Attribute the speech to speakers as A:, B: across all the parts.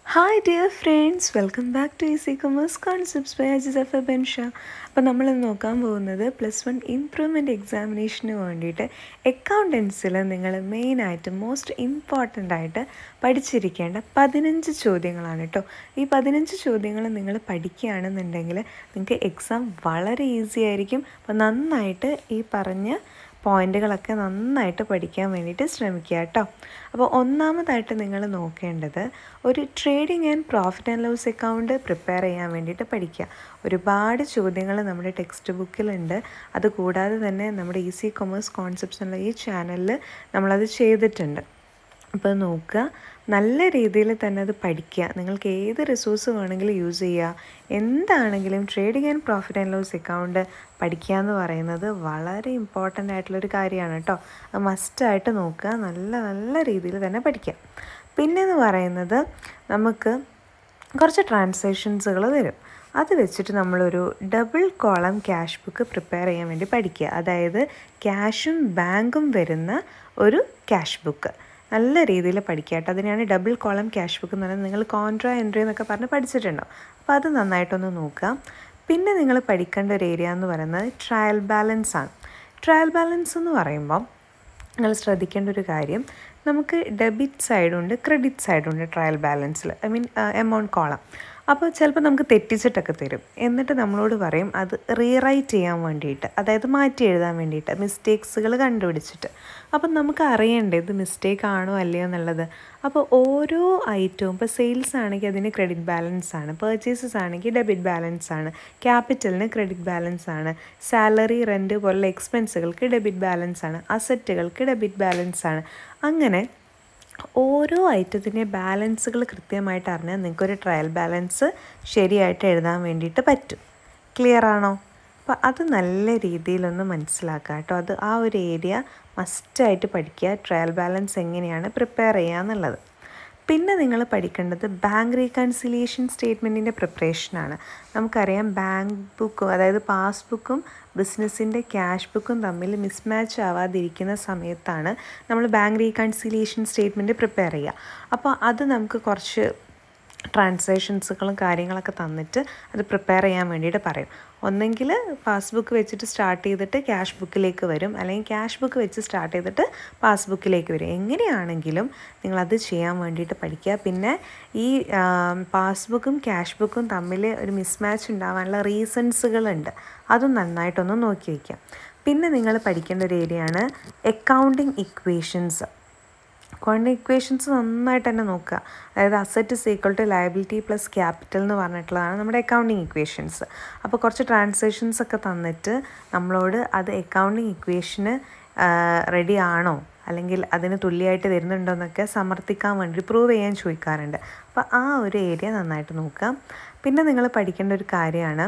A: hi dear friends welcome back to easy commerce concepts by അജിസ് എഫ് ബെൻഷ അപ്പോൾ നമ്മൾ നോക്കാൻ പോകുന്നത് പ്ലസ് വൺ ഇംപ്രൂവ്മെൻറ്റ് എക്സാമിനേഷന് വേണ്ടിയിട്ട് അക്കൗണ്ടൻസിൽ നിങ്ങൾ മെയിനായിട്ട് മോസ്റ്റ് ഇമ്പോർട്ടൻ്റ് ആയിട്ട് പഠിച്ചിരിക്കേണ്ട പതിനഞ്ച് ചോദ്യങ്ങളാണ് കേട്ടോ ഈ പതിനഞ്ച് ചോദ്യങ്ങൾ നിങ്ങൾ പഠിക്കുകയാണെന്നുണ്ടെങ്കിൽ നിങ്ങൾക്ക് എക്സാം വളരെ ഈസി ആയിരിക്കും അപ്പോൾ നന്നായിട്ട് ഈ പറഞ്ഞ പോയിന്റുകളൊക്കെ നന്നായിട്ട് പഠിക്കാൻ വേണ്ടിയിട്ട് ശ്രമിക്കുക കേട്ടോ അപ്പോൾ ഒന്നാമതായിട്ട് നിങ്ങൾ നോക്കേണ്ടത് ഒരു trading and profit and loss account prepare ചെയ്യാൻ വേണ്ടിയിട്ട് പഠിക്കുക ഒരുപാട് ചോദ്യങ്ങൾ നമ്മുടെ ടെക്സ്റ്റ് ബുക്കിലുണ്ട് അതുകൂടാതെ തന്നെ നമ്മുടെ ഈസി കൊമേഴ്സ് കോൺസെപ്റ്റ്സ് എന്നുള്ള ഈ ചാനലിൽ നമ്മളത് ചെയ്തിട്ടുണ്ട് അപ്പോൾ നോക്കുക നല്ല രീതിയിൽ തന്നെ അത് പഠിക്കുക നിങ്ങൾക്ക് ഏത് റിസോഴ്സ് വേണമെങ്കിലും യൂസ് ചെയ്യുക എന്താണെങ്കിലും trading and profit and loss account പഠിക്കുക എന്ന് പറയുന്നത് വളരെ ഇമ്പോർട്ടൻ്റ് ആയിട്ടുള്ളൊരു കാര്യമാണ് കേട്ടോ അത് മസ്റ്റായിട്ട് നോക്കുക നല്ല നല്ല രീതിയിൽ തന്നെ പഠിക്കുക പിന്നെന്ന് പറയുന്നത് നമുക്ക് കുറച്ച് ട്രാൻസാക്ഷൻസുകൾ തരും അത് വെച്ചിട്ട് നമ്മളൊരു double column cash book prepare ചെയ്യാൻ വേണ്ടി പഠിക്കുക അതായത് ക്യാഷും ബാങ്കും വരുന്ന ഒരു ക്യാഷ് ബുക്ക് നല്ല രീതിയിൽ പഠിക്കുക കേട്ടോ അതിനാണ് ഡബിൾ കോളം ക്യാഷ് ബുക്ക് എന്ന് പറയുന്നത് നിങ്ങൾ കോൺട്രാ എൻട്രി എന്നൊക്കെ പറഞ്ഞ് പഠിച്ചിട്ടുണ്ടോ അപ്പോൾ അത് നന്നായിട്ടൊന്ന് നോക്കുക പിന്നെ നിങ്ങൾ പഠിക്കേണ്ട ഒരു ഏരിയ എന്ന് പറയുന്നത് ട്രയൽ ബാലൻസ് ആണ് ട്രയൽ ബാലൻസ് എന്ന് പറയുമ്പോൾ നിങ്ങൾ ശ്രദ്ധിക്കേണ്ട ഒരു കാര്യം നമുക്ക് ഡെബിറ്റ് സൈഡുണ്ട് ക്രെഡിറ്റ് സൈഡുണ്ട് ട്രയൽ ബാലൻസിൽ ഐ മീൻ എമൗണ്ട് കോളം അപ്പോൾ ചിലപ്പോൾ നമുക്ക് തെറ്റിച്ചിട്ടൊക്കെ തരും എന്നിട്ട് നമ്മളോട് പറയും അത് റീറൈറ്റ് ചെയ്യാൻ വേണ്ടിയിട്ട് അതായത് മാറ്റി എഴുതാൻ വേണ്ടിയിട്ട് മിസ്റ്റേക്സുകൾ കണ്ടുപിടിച്ചിട്ട് അപ്പം നമുക്ക് അറിയണ്ടേ ഇത് മിസ്റ്റേക്ക് ആണോ അല്ലയോ എന്നുള്ളത് അപ്പോൾ ഓരോ ഐറ്റവും ഇപ്പോൾ സെയിൽസ് ആണെങ്കിൽ അതിന് ക്രെഡിറ്റ് ബാലൻസ് ആണ് പർച്ചേസസ് ആണെങ്കിൽ ഡെബിറ്റ് ബാലൻസ് ആണ് ക്യാപിറ്റലിന് ക്രെഡിറ്റ് ബാലൻസ് ആണ് സാലറി റെൻറ്റ് പോലുള്ള എക്സ്പെൻസുകൾക്ക് ഡെബിറ്റ് ബാലൻസ് ആണ് അസറ്റുകൾക്ക് ഡെബിറ്റ് ബാലൻസ് ആണ് അങ്ങനെ ഓരോ ഐറ്റത്തിൻ്റെ ബാലൻസുകൾ കൃത്യമായിട്ട് അറിഞ്ഞാൽ നിങ്ങൾക്കൊരു ട്രയൽ ബാലൻസ് ശരിയായിട്ട് എഴുതാൻ വേണ്ടിയിട്ട് പറ്റും ക്ലിയർ ആണോ അപ്പോൾ അത് നല്ല രീതിയിലൊന്ന് മനസ്സിലാക്കുക കേട്ടോ അത് ആ ഒരു ഏരിയ മസ്റ്റായിട്ട് പഠിക്കുക ട്രയൽ ബാലൻസ് എങ്ങനെയാണ് പ്രിപ്പയർ ചെയ്യുക എന്നുള്ളത് പിന്നെ നിങ്ങൾ പഠിക്കേണ്ടത് ബാങ്ക് റീകൺസിലിയേഷൻ സ്റ്റേറ്റ്മെൻറ്റിൻ്റെ പ്രിപ്പറേഷനാണ് നമുക്കറിയാം ബാങ്ക് ബുക്കും അതായത് പാസ്ബുക്കും ബിസിനസ്സിൻ്റെ ക്യാഷ് ബുക്കും തമ്മിൽ മിസ്മാച്ച് ആവാതിരിക്കുന്ന സമയത്താണ് നമ്മൾ ബാങ്ക് റീകൺസിലിയേഷൻ സ്റ്റേറ്റ്മെൻറ്റ് പ്രിപ്പയർ ചെയ്യുക അപ്പോൾ അത് നമുക്ക് കുറച്ച് ട്രാൻസാക്ഷൻസുകളും കാര്യങ്ങളൊക്കെ തന്നിട്ട് അത് പ്രിപ്പയർ ചെയ്യാൻ വേണ്ടിയിട്ട് പറയും ഒന്നെങ്കിൽ പാസ്ബുക്ക് വെച്ചിട്ട് സ്റ്റാർട്ട് ചെയ്തിട്ട് ക്യാഷ് ബുക്കിലേക്ക് വരും അല്ലെങ്കിൽ ക്യാഷ് ബുക്ക് വെച്ച് സ്റ്റാർട്ട് ചെയ്തിട്ട് പാസ്ബുക്കിലേക്ക് വരും എങ്ങനെയാണെങ്കിലും നിങ്ങളത് ചെയ്യാൻ വേണ്ടിയിട്ട് പഠിക്കുക പിന്നെ ഈ പാസ്ബുക്കും ക്യാഷ് ബുക്കും തമ്മിൽ ഒരു മിസ്മാച്ച് ഉണ്ടാവാനുള്ള റീസൺസുകളുണ്ട് അതും നന്നായിട്ടൊന്ന് നോക്കി വയ്ക്കുക പിന്നെ നിങ്ങൾ പഠിക്കേണ്ട ഒരു ഏരിയയാണ് അക്കൗണ്ടിങ് ഇക്വേഷൻസ് ക്വാണ്ടിറ്റി ഇക്വേഷൻസ് നന്നായിട്ട് തന്നെ നോക്കുക അതായത് asset is equal to liability plus capital എന്ന് പറഞ്ഞിട്ടുള്ളതാണ് നമ്മുടെ അക്കൗണ്ടിങ് ഇക്വേഷൻസ് അപ്പോൾ കുറച്ച് ട്രാൻസാക്ഷൻസ് ഒക്കെ തന്നിട്ട് നമ്മളോട് അത് അക്കൗണ്ടിങ് ഇക്വേഷന് റെഡി ആണോ അല്ലെങ്കിൽ അതിന് തുല്യമായിട്ട് വരുന്നുണ്ടോ എന്നൊക്കെ സമർത്ഥിക്കാൻ വേണ്ടി പ്രൂവ് ചെയ്യാൻ ചോദിക്കാറുണ്ട് അപ്പോൾ ആ ഒരു ഏരിയ നന്നായിട്ട് നോക്കുക പിന്നെ നിങ്ങൾ പഠിക്കേണ്ട ഒരു കാര്യമാണ്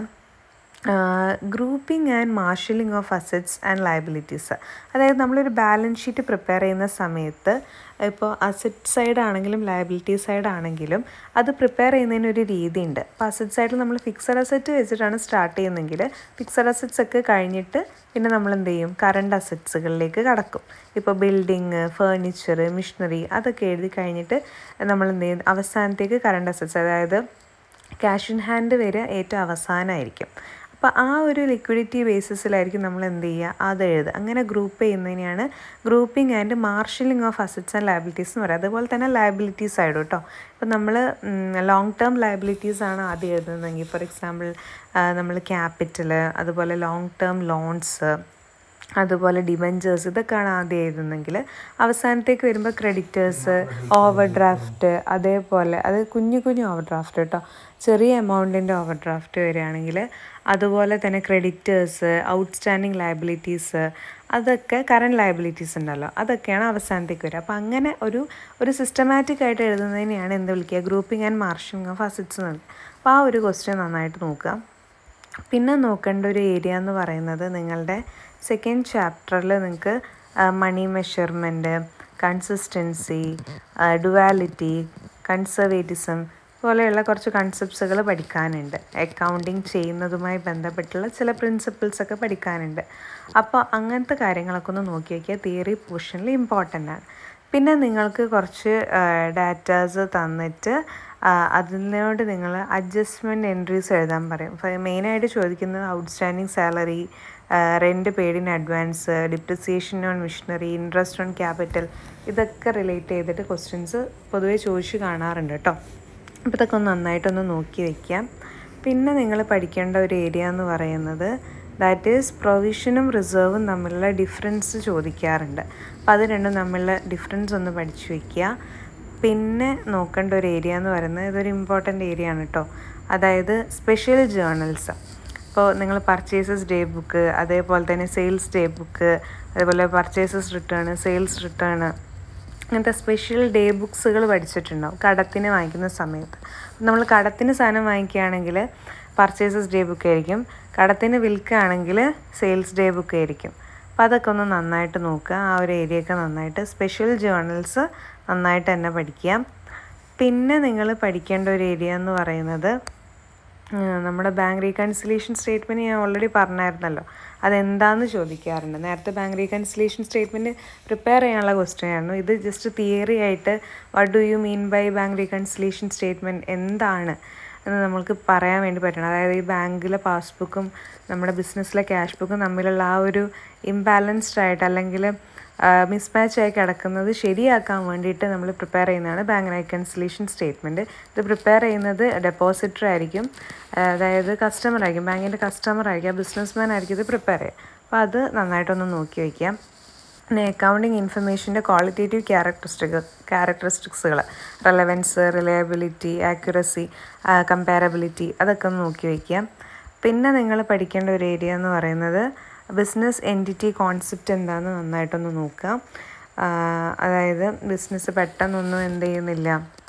A: grouping and marshalling of assets and liabilities അതായത് നമ്മളൊരു ബാലൻസ് ഷീറ്റ് പ്രിപ്പയർ ചെയ്യുന്ന സമയത്ത് ഇപ്പോൾ അസറ്റ് സൈഡ് ആണെങ്കിലും ലയബിലിറ്റി സൈഡ് ആണെങ്കിലും അത് പ്രിപ്പയർ ചെയ്യുന്നതിന് ഒരു രീതിയുണ്ട് അപ്പോൾ അസറ്റ് സൈഡിൽ നമ്മൾ ഫിക്സഡ് അസറ്റ് വെച്ചിട്ടാണ് സ്റ്റാർട്ട് ചെയ്യുന്നതെങ്കിൽ ഫിക്സഡ് അസറ്റ്സ് ഒക്കെ കഴിഞ്ഞിട്ട് പിന്നെ നമ്മൾ എന്ത് ചെയ്യും കറണ്ട് അസറ്റ്സുകളിലേക്ക് കടക്കും ഇപ്പോൾ ബിൽഡിങ് ഫേർണിച്ചർ മിഷനറി അതൊക്കെ എഴുതി കഴിഞ്ഞിട്ട് നമ്മൾ എന്ത് ചെയ്യും അവസാനത്തേക്ക് കറണ്ട് അസറ്റ്സ് അതായത് ക്യാഷ് ഇൻ ഹാൻഡ് വരെ ഏറ്റവും അവസാനമായിരിക്കും അപ്പോൾ ആ ഒരു ലിക്വിഡിറ്റി ബേസിസിലായിരിക്കും നമ്മൾ എന്ത് ചെയ്യുക അത് എഴുതുക അങ്ങനെ ഗ്രൂപ്പ് ചെയ്യുന്നതിനെയാണ് grouping and marshalling of assets and liabilities എന്ന് പറയുക അതുപോലെ തന്നെ ലയബിലിറ്റീസ് ആയിടും കേട്ടോ ഇപ്പോൾ നമ്മൾ ലോങ് ടേം ലയബിലിറ്റീസ് ആണ് ആദ്യം എഴുതുന്നതെങ്കിൽ ഫോർ എക്സാമ്പിൾ നമ്മൾ ക്യാപിറ്റൽ അതുപോലെ ലോങ് ടേം ലോൺസ് അതുപോലെ ഡിബഞ്ചേഴ്സ് ഇതൊക്കെയാണ് ആദ്യം എഴുതുന്നെങ്കിൽ അവസാനത്തേക്ക് വരുമ്പോൾ ക്രെഡിറ്റേഴ്സ് ഓവർ ഡ്രാഫ്റ്റ് അതേപോലെ അത് കുഞ്ഞു കുഞ്ഞു ഓവർ ഡ്രാഫ്റ്റ് കേട്ടോ ചെറിയ എമൗണ്ടിൻ്റെ ഓവർ ഡ്രാഫ്റ്റ് വരികയാണെങ്കിൽ അതുപോലെ തന്നെ ക്രെഡിറ്റേഴ്സ് ഔട്ട്സ്റ്റാൻഡിങ് ലയബിലിറ്റീസ് അതൊക്കെ കറണ്ട് ലയബിലിറ്റീസ് ഉണ്ടല്ലോ അതൊക്കെയാണ് അവസാനത്തേക്ക് വരിക അപ്പോൾ അങ്ങനെ ഒരു ഒരു സിസ്റ്റമാറ്റിക് ആയിട്ട് എഴുതുന്നതിനെയാണ് എന്ത് വിളിക്കുക grouping and marshalling of assets എന്ന് അപ്പോൾ ആ ഒരു ക്വസ്റ്റ്യൻ നന്നായിട്ട് നോക്കുക പിന്നെ നോക്കേണ്ട ഒരു ഏരിയ എന്ന് പറയുന്നത് നിങ്ങളുടെ സെക്കൻഡ് ചാപ്റ്ററിൽ നിങ്ങൾക്ക് money measurement consistency duality conservatism പോലെയുള്ള കുറച്ച് കൺസെപ്റ്റ്സുകൾ പഠിക്കാനുണ്ട് അക്കൗണ്ടിങ് ചെയ്യുന്നതുമായി ബന്ധപ്പെട്ടുള്ള ചില പ്രിൻസിപ്പിൾസൊക്കെ പഠിക്കാനുണ്ട് അപ്പോൾ അങ്ങനത്തെ കാര്യങ്ങളൊക്കെ ഒന്ന് നോക്കി വയ്ക്കുക തിയറി പോർഷനിൽ ഇമ്പോർട്ടൻ്റ് ആണ് പിന്നെ നിങ്ങൾക്ക് കുറച്ച് ഡാറ്റാസ് തന്നിട്ട് ആ, അതിനോട് നിങ്ങൾ അഡ്ജസ്റ്റ്മെൻറ്റ് എൻട്രീസ് എഴുതാൻ പറയും മെയിനായിട്ട് ചോദിക്കുന്നത് outstanding salary rent paid in advance depreciation on machinery interest on capital ഇതൊക്കെ റിലേറ്റ് ചെയ്തിട്ട് ക്വസ്റ്റ്യൻസ് പൊതുവേ ചോദിച്ച് കാണാറുണ്ട് കേട്ടോ അപ്പോൾ ഇതൊക്കെ ഒന്ന് നന്നായിട്ടൊന്ന് നോക്കി വയ്ക്കാം പിന്നെ നിങ്ങൾ പഠിക്കേണ്ട ഒരു ഏരിയ എന്ന് പറയുന്നത് ദാറ്റ് ഈസ് പ്രൊവിഷനും റിസർവും തമ്മിലുള്ള ഡിഫറൻസ് ചോദിക്കാറുണ്ട് അപ്പോൾ അത് രണ്ടും തമ്മിലുള്ള ഡിഫറൻസ് ഒന്ന് പഠിച്ചു വയ്ക്കുക പിന്നെ നോക്കേണ്ട ഒരു ഏരിയ എന്ന് പറയുന്നത് ഇതൊരു ഇമ്പോർട്ടൻ്റ് ഏരിയ ആണ് കേട്ടോ അതായത് സ്പെഷ്യൽ ജേർണൽസ് ഇപ്പോൾ നിങ്ങൾ പർച്ചേസസ് ഡേ ബുക്ക് അതേപോലെ തന്നെ സെയിൽസ് ഡേ ബുക്ക് അതേപോലെ പർച്ചേസസ് റിട്ടേൺ സെയിൽസ് റിട്ടേൺ അങ്ങനത്തെ സ്പെഷ്യൽ ഡേ ബുക്സുകൾ പഠിച്ചിട്ടുണ്ടാവും കടത്തിന് വാങ്ങിക്കുന്ന സമയത്ത് നമ്മൾ കടത്തിന് സാധനം വാങ്ങിക്കുകയാണെങ്കിൽ പർച്ചേസസ് ഡേ ബുക്ക് ആയിരിക്കും കടത്തിന് വിൽക്കുകയാണെങ്കിൽ സെയിൽസ് ഡേ ബുക്ക് ആയിരിക്കും അപ്പോൾ അതൊക്കെ ഒന്ന് നന്നായിട്ട് നോക്കുക ആ ഒരു ഏരിയ ഒക്കെ നന്നായിട്ട് സ്പെഷ്യൽ ജേർണൽസ് നന്നായിട്ട് തന്നെ പഠിക്കുക പിന്നെ നിങ്ങൾ പഠിക്കേണ്ട ഒരു ഏരിയ എന്ന് പറയുന്നത് ഉം, നമ്മുടെ ബാങ്ക് റീകൺസിലേഷൻ സ്റ്റേറ്റ്മെൻറ്റ് ഞാൻ ഓൾറെഡി പറഞ്ഞായിരുന്നല്ലോ അതെന്താന്ന് ചോദിക്കാറുണ്ട് നേരത്തെ ബാങ്ക് റീകൺസിലേഷൻ സ്റ്റേറ്റ്മെൻറ്റ് പ്രിപ്പയർ ചെയ്യാനുള്ള ക്വസ്റ്റ്യൻ ആയിരുന്നു ഇത് ജസ്റ്റ് തിയറി ആയിട്ട് what do you mean by bank reconciliation statement എന്താണ് എന്ന് നമ്മൾക്ക് പറയാൻ വേണ്ടി പറ്റണം അതായത് ഈ ബാങ്കിലെ പാസ്ബുക്കും നമ്മുടെ ബിസിനസ്സിലെ ക്യാഷ് ബുക്കും തമ്മിലുള്ള ആ ഒരു ഇംബാലൻസ്ഡ് ആയിട്ട് അല്ലെങ്കിൽ മിസ്മാച്ച് ആയി കിടക്കുന്നത് ശരിയാക്കാൻ വേണ്ടിയിട്ട് നമ്മൾ പ്രിപ്പയർ ചെയ്യുന്നതാണ് ബാങ്ക് റെക്കൺസിലേഷൻ സ്റ്റേറ്റ്മെൻറ്റ് ഇത് പ്രിപ്പയർ ചെയ്യുന്നത് ഡെപ്പോസിറ്റർ ആയിരിക്കും ആ, അതായത് കസ്റ്റമർ ആയിരിക്കും ബാങ്കിൻ്റെ കസ്റ്റമർ ആയിരിക്കും ബിസിനസ്മാൻ ആയിരിക്കും ഇത് പ്രിപ്പയർ ചെയ്യുക അപ്പോൾ അത് നന്നായിട്ടൊന്ന് നോക്കി വയ്ക്കാം പിന്നെ അക്കൗണ്ടിങ് ഇൻഫർമേഷൻ്റെ ക്വാളിറ്റേറ്റീവ് ക്യാരക്ടറിസ്റ്റിക് ക്യാരക്ടറിസ്റ്റിക്സുകൾ റെലവൻസ് റിലയബിലിറ്റി ആക്യുറസി കമ്പാരബിലിറ്റി അതൊക്കെ ഒന്ന് നോക്കി വയ്ക്കാം പിന്നെ നിങ്ങൾ പഠിക്കേണ്ട ഒരു ഏരിയ എന്ന് പറയുന്നത് ബിസിനസ് എൻറ്റിറ്റി കോൺസെപ്റ്റ് എന്താണെന്ന് നന്നായിട്ടൊന്ന് നോക്കുക ആ, അതായത് ബിസിനസ് പെട്ടെന്നൊന്നും എന്ത് ചെയ്യുന്നില്ല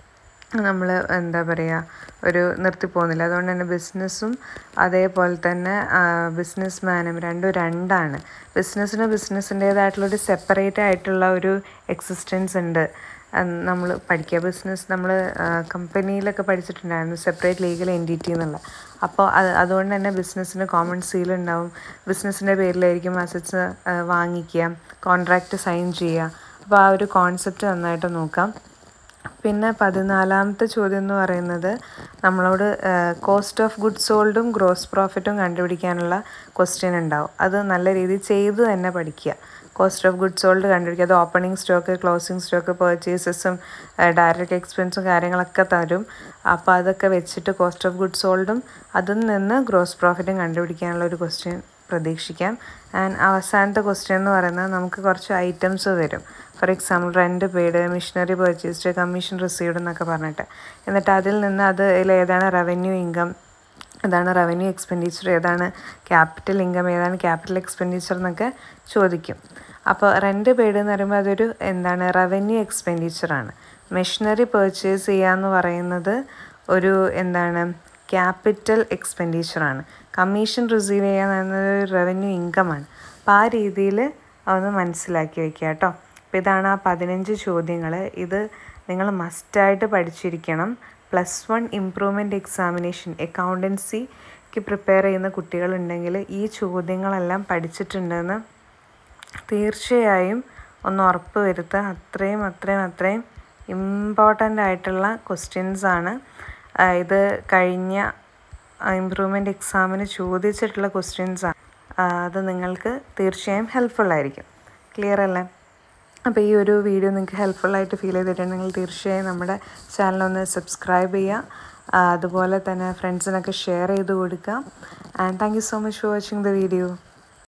A: നമ്മൾ എന്താ പറയുക ഒരു നിർത്തി പോകുന്നില്ല അതുകൊണ്ട് തന്നെ ബിസിനസ്സും അതേപോലെ തന്നെ ബിസിനസ് മാനും രണ്ടും രണ്ടാണ് ബിസിനസ്സിന് ബിസിനസ്സിൻ്റേതായിട്ടുള്ളൊരു സെപ്പറേറ്റ് ആയിട്ടുള്ള ഒരു എക്സിസ്റ്റൻസ് ഉണ്ട് നമ്മൾ പഠിക്കുക ബിസിനസ് നമ്മൾ കമ്പനിയിലൊക്കെ പഠിച്ചിട്ടുണ്ടായിരുന്നു സെപ്പറേറ്റ് ലീഗൽ എൻറ്റിറ്റി എന്നുള്ള അപ്പോൾ അത് അതുകൊണ്ട് തന്നെ ബിസിനസ്സിന് കോമൺ സീൽ ഉണ്ടാവും ബിസിനസ്സിൻ്റെ പേരിലായിരിക്കും അസറ്റ്സ് വാങ്ങിക്കുക കോൺട്രാക്റ്റ് സൈൻ ചെയ്യുക അപ്പോൾ ആ ഒരു കോൺസെപ്റ്റ് നന്നായിട്ട് നോക്കാം പിന്നെ പതിനാലാമത്തെ ചോദ്യം എന്ന് പറയുന്നത് നമ്മളോട് കോസ്റ്റ് ഓഫ് ഗുഡ്സ് സോൾഡും ഗ്രോസ് പ്രോഫിറ്റും കണ്ടുപിടിക്കാനുള്ള ക്വസ്റ്റ്യൻ ഉണ്ടാവും അത് നല്ല രീതിയിൽ ചെയ്ത് തന്നെ പഠിക്കുക കോസ്റ്റ് ഓഫ് ഗുഡ്സ് സോൾഡ് കണ്ടുപിടിക്കുക അത് ഓപ്പണിംഗ് സ്റ്റോക്ക് ക്ലോസിംഗ് സ്റ്റോക്ക് പർച്ചേസസും ഡയറക്റ്റ് എക്സ്പെൻസും കാര്യങ്ങളൊക്കെ തരും അപ്പോൾ അതൊക്കെ വെച്ചിട്ട് കോസ്റ്റ് ഓഫ് ഗുഡ്സ് സോൾഡും അതിൽ നിന്ന് ഗ്രോസ് പ്രോഫിറ്റും കണ്ടുപിടിക്കാനുള്ള ഒരു ക്വസ്റ്റ്യൻ പ്രതീക്ഷിക്കാം ആൻഡ് അവസാനത്തെ ക്വസ്റ്റ്യൻ എന്ന് പറയുന്നത് നമുക്ക് കുറച്ച് ഐറ്റംസ് തരും for example rent paid machinery purchased commission received എന്നൊക്കെ പറഞ്ഞിട്ട് എന്നിട്ട് അതിൽ നിന്ന് അത് ഇതിൽ ഏതാണ് റവന്യൂ ഇൻകം ഏതാണ് റവന്യൂ എക്സ്പെൻഡിച്ചർ ഏതാണ് ക്യാപിറ്റൽ ഇൻകം ഏതാണ് ക്യാപിറ്റൽ എക്സ്പെൻഡിച്ചർ എന്നൊക്കെ ചോദിക്കും അപ്പോൾ റെൻറ്റ് പെയ്ഡ് എന്ന് പറയുമ്പോൾ അതൊരു എന്താണ് റവന്യൂ എക്സ്പെൻഡിച്ചറാണ് മെഷീനറി പർച്ചേസ് ചെയ്യുക എന്ന് പറയുന്നത് ഒരു എന്താണ് ക്യാപിറ്റൽ എക്സ്പെൻഡിച്ചറാണ് കമ്മീഷൻ റിസീവ് ചെയ്യുക എന്ന് പറയുന്നത് ഒരു റവന്യൂ ഇൻകമാണ് അപ്പോൾ ആ രീതിയിൽ അതൊന്ന് മനസ്സിലാക്കി വെക്കുക കേട്ടോ അപ്പോൾ ഇതാണ് ആ പതിനഞ്ച് ചോദ്യങ്ങൾ ഇത് നിങ്ങൾ മസ്റ്റായിട്ട് പഠിച്ചിരിക്കണം പ്ലസ് വൺ ഇംപ്രൂവ്മെൻറ്റ് എക്സാമിനേഷൻ അക്കൗണ്ടൻസിക്ക് പ്രിപ്പയർ ചെയ്യുന്ന കുട്ടികളുണ്ടെങ്കിൽ ഈ ചോദ്യങ്ങളെല്ലാം പഠിച്ചിട്ടുണ്ടെന്ന് തീർച്ചയായും ഒന്ന് ഉറപ്പ് വരുത്തുക അത്രയും അത്രയും അത്രയും ഇമ്പോർട്ടൻ്റ് ആയിട്ടുള്ള ക്വസ്റ്റ്യൻസ് ആണ് ആ, ഇത് കഴിഞ്ഞ ഇമ്പ്രൂവ്മെൻ്റ് എക്സാമിന് ചോദിച്ചിട്ടുള്ള ക്വസ്റ്റ്യൻസ് ആണ് ആ, അത് നിങ്ങൾക്ക് തീർച്ചയായും ഹെൽപ്ഫുൾ ആയിരിക്കും ക്ലിയർ അല്ലേ അപ്പോൾ ഈ ഒരു വീഡിയോ നിങ്ങൾക്ക് ഹെൽപ്ഫുള്ളായിട്ട് ഫീൽ ചെയ്തിട്ടുണ്ടെങ്കിൽ തീർച്ചയായും നമ്മുടെ ചാനലൊന്ന് സബ്സ്ക്രൈബ് ചെയ്യുക ആ, അതുപോലെ തന്നെ ഫ്രണ്ട്സിനൊക്കെ ഷെയർ ചെയ്ത് കൊടുക്കുക and thank you so much for watching the video